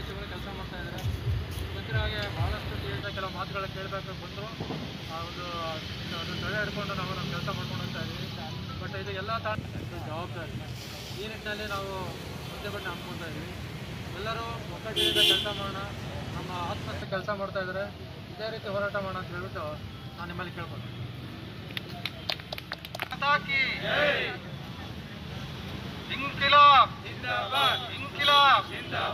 ರೀತಿಯಲ್ಲಿ ಕೆಲಸ ಮಾಡ್ತಾ ಇದ್ದಾರೆ ಗೊತ್ತಿರೋ ಹಾಗೆ ಭಾಳಷ್ಟು ತಿಳಿದ ಕೆಲವು ಮಾತುಗಳು ಕೇಳಬೇಕು ಬಂದರು ಆ ಒಂದು ಅದು ತಡೆ ಹಿಡ್ಕೊಂಡು ನಾವು ನಮ್ಮ ಕೆಲಸ ಮಾಡ್ಕೊಂಡು ಹೋಗ್ತಾ ಇದ್ದೀವಿ ಬಟ್ ಇದು ಎಲ್ಲ ತಾಣ ಜವಾಬ್ದಾರಿ ಈ ನಿಟ್ಟಿನಲ್ಲಿ ನಾವು ಪ್ರತಿಭಟನೆ ಹಮ್ಮಿಕೊಳ್ತಾ ಇದ್ದೀವಿ ಎಲ್ಲರೂ ಒಗ್ಗಟ್ಟಿನಿಂದ ಕೆಲಸ ಮಾಡೋಣ ನಮ್ಮ ಆತ್ಮಹತ್ಯೆ ಕೆಲಸ ಮಾಡ್ತಾ ಇದ್ದಾರೆ ಇದೇ ರೀತಿ ಹೋರಾಟ ಮಾಡೋಣ ಅಂತ ಹೇಳ್ಬಿಟ್ಟು ನಾನು ನಿಮ್ಮಲ್ಲಿ ಕೇಳ್ಬೋದು ಇಂಕಿಲಾಬ್ ಇಂಕಿಲಾಬ್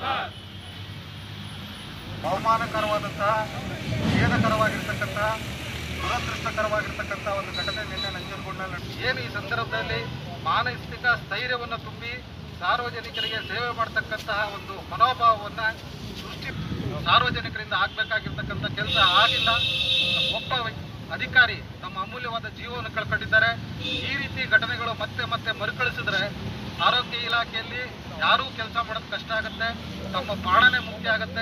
ಅವಮಾನಕರವಾದಂತಹ ಖೇದಕರವಾಗಿರ್ತಕ್ಕಂಥ ದುರದೃಷ್ಟಕರವಾಗಿರ್ತಕ್ಕಂಥ ಒಂದು ಘಟನೆ ನಿನ್ನೆ ನಂಜನಗೂಡಿನಲ್ಲಿ ನಡೆದಿದೆ. ಏನು ಈ ಸಂದರ್ಭದಲ್ಲಿ ಮಾನಸಿಕ ಸ್ಥೈರ್ಯವನ್ನು ತುಂಬಿ ಸಾರ್ವಜನಿಕರಿಗೆ ಸೇವೆ ಮಾಡ್ತಕ್ಕಂತಹ ಒಂದು ಮನೋಭಾವವನ್ನ ಸೃಷ್ಟಿ ಸಾರ್ವಜನಿಕರಿಂದ ಆಗ್ಬೇಕಾಗಿರ್ತಕ್ಕಂಥ ಕೆಲಸ ಆಗಿಲ್ಲ ಒಬ್ಬ ವ್ಯಕ್ತಿ- ಅಧಿಕಾರಿ ತಮ್ಮ ಅಮೂಲ್ಯವಾದ ಜೀವವನ್ನು ಕಳ್ಕೊಂಡಿದ್ದಾರೆ ಈ ರೀತಿ ಘಟನೆಗಳು ಮತ್ತೆ ಮತ್ತೆ ಮರುಕಳಿಸಿದ್ರೆ ಆರೋಗ್ಯ ಇಲಾಖೆಯಲ್ಲಿ ಯಾರೂ ಕೆಲಸ ಮಾಡೋದು ಕಷ್ಟ ಆಗುತ್ತೆ ತಮ್ಮ ಪ್ರಾಣನೇ ಮುಖ್ಯ ಆಗುತ್ತೆ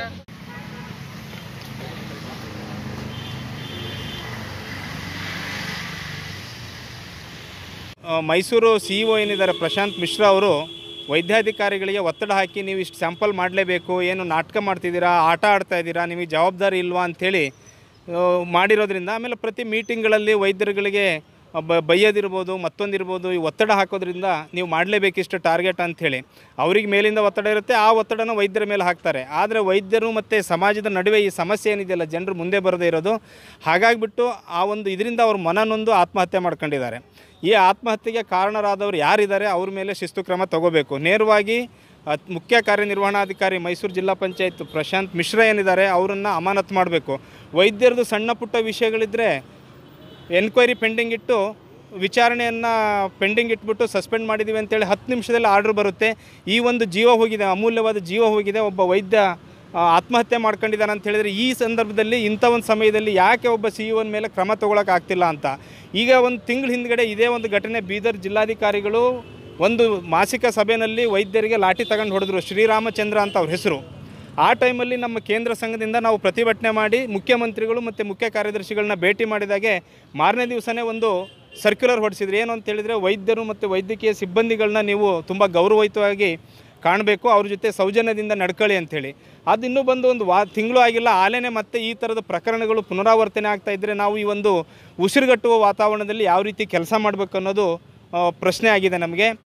ಆ, ಮೈಸೂರು ಸಿ ಇ ಒ ಏನಿದ್ದಾರೆ ಪ್ರಶಾಂತ್ ಮಿಶ್ರಾ ಅವರು ವೈದ್ಯಾಧಿಕಾರಿಗಳಿಗೆ ಒತ್ತಡ ಹಾಕಿ ನೀವು ಇಷ್ಟು ಸ್ಯಾಂಪಲ್ ಮಾಡಲೇಬೇಕು ಏನು ನಾಟಕ ಮಾಡ್ತಿದ್ದೀರಾ ಆಟ ಆಡ್ತಾ ಇದ್ದೀರಾ ನಿಮಗೆ ಜವಾಬ್ದಾರಿ ಇಲ್ವಾ ಅಂಥೇಳಿ ಆ, ಮಾಡಿರೋದ್ರಿಂದ ಆಮೇಲೆ ಪ್ರತಿ ಮೀಟಿಂಗ್ಗಳಲ್ಲಿ ವೈದ್ಯರುಗಳಿಗೆ ಬ ಬೈಯೋದಿರ್ಬೋದು ಮತ್ತೊಂದಿರ್ಬೋದು ಈ ಒತ್ತಡ ಹಾಕೋದ್ರಿಂದ ನೀವು ಮಾಡಲೇಬೇಕಿಷ್ಟು ಟಾರ್ಗೆಟ್ ಅಂಥೇಳಿ ಅವ್ರಿಗೆ ಮೇಲಿಂದ ಒತ್ತಡ ಇರುತ್ತೆ ಆ ಒತ್ತಡನ ವೈದ್ಯರ ಮೇಲೆ ಹಾಕ್ತಾರೆ ಆದರೆ ವೈದ್ಯರು ಮತ್ತು ಸಮಾಜದ ನಡುವೆ ಈ ಸಮಸ್ಯೆ ಏನಿದೆಯಲ್ಲ ಜನರು ಮುಂದೆ ಬರದೇ ಇರೋದು ಹಾಗಾಗಿಬಿಟ್ಟು ಆ ಒಂದು ಇದರಿಂದ ಅವ್ರ ಮನನೊಂದು ಆತ್ಮಹತ್ಯೆ ಮಾಡ್ಕೊಂಡಿದ್ದಾರೆ ಈ ಆತ್ಮಹತ್ಯೆಗೆ ಕಾರಣರಾದವರು ಯಾರಿದ್ದಾರೆ ಅವ್ರ ಮೇಲೆ ಶಿಸ್ತು ಕ್ರಮ ತಗೋಬೇಕು ನೇರವಾಗಿ ಅತ್- ಮುಖ್ಯ ಕಾರ್ಯನಿರ್ವಹಣಾಧಿಕಾರಿ ಮೈಸೂರು ಜಿಲ್ಲಾ ಪಂಚಾಯತ್ ಪ್ರಶಾಂತ್ ಮಿಶ್ರಾ ಏನಿದ್ದಾರೆ ಅವರನ್ನು ಅಮಾನತು ಮಾಡಬೇಕು ವೈದ್ಯರದು ಸಣ್ಣ ಪುಟ್ಟ ವಿಷಯಗಳಿದ್ದರೆ ಎನ್ಕ್ವೈರಿ ಪೆಂಡಿಂಗ್ ಇಟ್ಟು ವಿಚಾರಣೆಯನ್ನು ಪೆಂಡಿಂಗ್ ಇಟ್ಬಿಟ್ಟು ಸಸ್ಪೆಂಡ್ ಮಾಡಿದ್ದೀವಿ ಅಂತೇಳಿ ಹತ್ತು ನಿಮಿಷದಲ್ಲಿ ಆರ್ಡ್ರ್ ಬರುತ್ತೆ ಈ ಒಂದು ಜೀವ ಹೋಗಿದೆ ಅಮೂಲ್ಯವಾದ ಜೀವ ಹೋಗಿದೆ ಒಬ್ಬ ವೈದ್ಯ ಆ, ಆತ್ಮಹತ್ಯೆ ಮಾಡ್ಕೊಂಡಿದ್ದಾನೆ ಅಂತ ಹೇಳಿದರೆ ಈ ಸಂದರ್ಭದಲ್ಲಿ ಇಂಥ ಒಂದು ಸಮಯದಲ್ಲಿ ಯಾಕೆ ಒಬ್ಬ ಸಿ ಇ ಮೇಲೆ ಕ್ರಮ ತೊಗೊಳಕ್ಕೆ ಆಗ್ತಿಲ್ಲ ಅಂತ ಈಗ ಒಂದು ತಿಂಗಳ ಹಿಂದ್ಗಡೆ ಇದೇ ಒಂದು ಘಟನೆ ಬೀದರ್ ಜಿಲ್ಲಾಧಿಕಾರಿಗಳು ಒಂದು ಮಾಸಿಕ ಸಭೆಯಲ್ಲಿ ವೈದ್ಯರಿಗೆ ಲಾಠಿ ತಗೊಂಡು ಹೊಡೆದ್ರು ಶ್ರೀರಾಮಚಂದ್ರ ಅಂತ ಅವ್ರ ಹೆಸರು ಆ ಟೈಮಲ್ಲಿ ನಮ್ಮ ಕೇಂದ್ರ ಸಂಘದಿಂದ ನಾವು ಪ್ರತಿಭಟನೆ ಮಾಡಿ ಮುಖ್ಯಮಂತ್ರಿಗಳು ಮತ್ತು ಮುಖ್ಯ ಕಾರ್ಯದರ್ಶಿಗಳನ್ನ ಭೇಟಿ ಮಾಡಿದಾಗೆ ಮಾರನೇ ದಿವಸನೇ ಒಂದು ಸರ್ಕ್ಯುಲರ್ ಹೊಡಿಸಿದ್ರು ಏನು ಅಂತ ಹೇಳಿದರೆ ವೈದ್ಯರು ಮತ್ತು ವೈದ್ಯಕೀಯ ಸಿಬ್ಬಂದಿಗಳನ್ನ ನೀವು ತುಂಬ ಗೌರವಯುತವಾಗಿ ಕಾಣಬೇಕು ಅವ್ರ ಜೊತೆ ಸೌಜನ್ಯದಿಂದ ನಡ್ಕೊಳ್ಳಿ ಅಂಥೇಳಿ ಅದು ಇನ್ನೂ ಬಂದು ಒಂದು ವಾ ತಿಂಗಳು ಆಗಿಲ್ಲ ಆಲೇನೆ ಮತ್ತೆ ಈ ಥರದ ಪ್ರಕರಣಗಳು ಪುನರಾವರ್ತನೆ ಆಗ್ತಾ ಇದ್ದರೆ ನಾವು ಈ ಒಂದು ಉಸಿರುಗಟ್ಟುವ ವಾತಾವರಣದಲ್ಲಿ ಯಾವ ರೀತಿ ಕೆಲಸ ಮಾಡಬೇಕು ಅನ್ನೋದು ಆ, ಪ್ರಶ್ನೆ ಆಗಿದೆ ನಮಗೆ